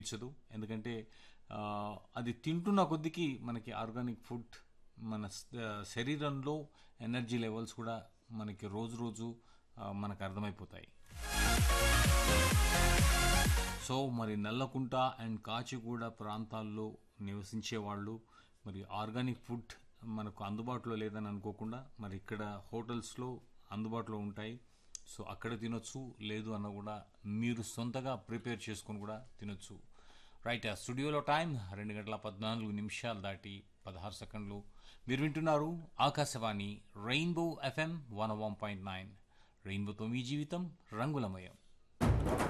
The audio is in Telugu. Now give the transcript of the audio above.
నచ్చదు ఎందుకంటే ఆ, అది తింటున్న కొద్దికి మనకి ఆర్గానిక్ ఫుడ్ మన స- శరీరంలో ఎనర్జీ లెవెల్స్ కూడా మనకి రోజు రోజు ఆ, మనకు అర్థమైపోతాయి సో మరి నల్లకుంట అండ్ కాచిగూడ ప్రాంతాల్లో నివసించే వాళ్ళు మరి ఆర్గానిక్ ఫుడ్ మనకు అందుబాటులో లేదని అనుకోకుండా మరి ఇక్కడ హోటల్స్లో అందుబాటులో ఉంటాయి సో అక్కడ తినొచ్చు లేదు అన్న కూడా మీరు సొంతగా ప్రిపేర్ చేసుకొని కూడా తినొచ్చు రైట్ ఆ స్టూడియోలో టైం రెండు గంటల పద్నాలుగు నిమిషాలు దాటి పదహారు సెకండ్లు మీరు వింటున్నారు Akashvani rainbow FM one one point nine రెయిన్బోతో మీ జీవితం రంగులమయం